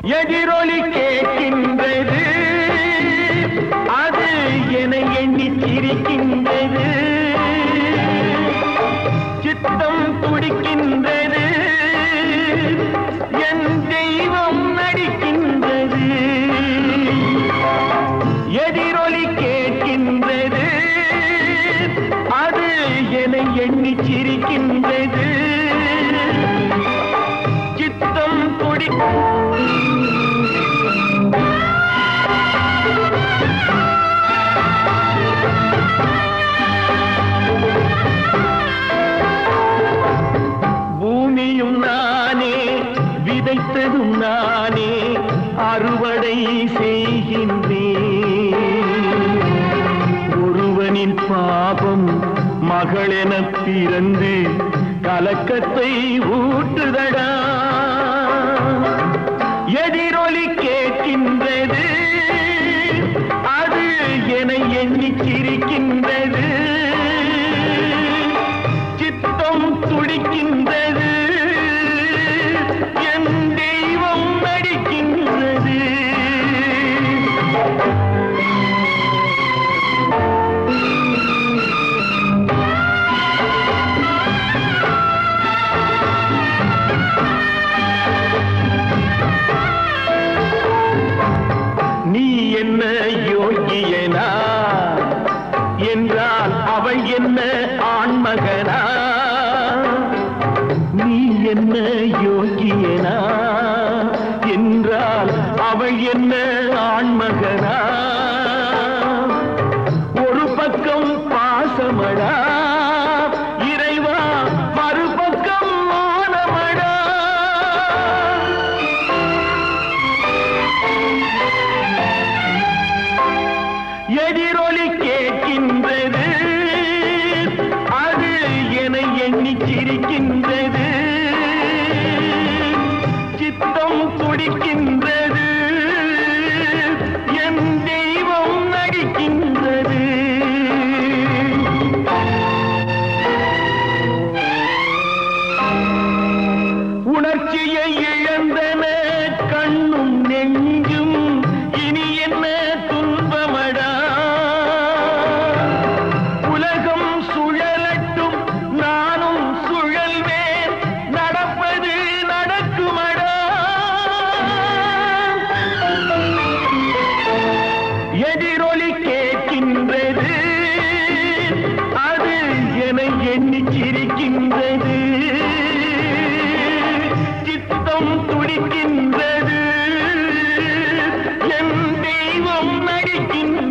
எதிரொலி கேட்கின்றது அது என எண்ணி சிரிக்கின்றது சித்தம் துடிக்கின்றது என் தெய்வம் நடிக்கின்றது எதிரொலி கேட்கின்றது அது என எண்ணி சிரிக்கின்றது சித்தம் துடி பூமியும் நானே விதைத்ததும் நானே அறுவடை செய்கின்றேன் ஒருவனின் பாபம் மகளென பிறந்து கலக்கத்தை ஊட்டுதடா எதிரொலி கேட்கின்றது அது என எண்ணி சிரிக்கின்றது சித்தம் துடிக்கின்றது என் தெய்வம் நடிக்கின்றது நீ என்ன யோகியனா என்றால் அவள் என்ன ஆண்மகனா நீ என்ன யோகியனா என்றால் அவள் என்ன ஆண்மகனா ஒரு பக்கம் பாசமடா இறைவா மறுபக்கம் மானமடா எதிரொலி கேட்கின்றது அது என எண்ணி சிரிக்கின்றது சித்தம் துடிக்கின்றது என் தெய்வம் நடிக்கின்றது உணர்ச்சியை இழந்தன கண்ணும் நெஞ்சும் இனி என்ன துன்பமடா உலகம் சுழலட்டும் நானும் சுழல்வேன் நடப்பது நடக்குமடா எதிரொலி கேட்கின்றது அது என எண்ணி சிரிக்கின்றது சித்தம் துடிக்கின்றது என் தெய்வம் நடிக்கின்றது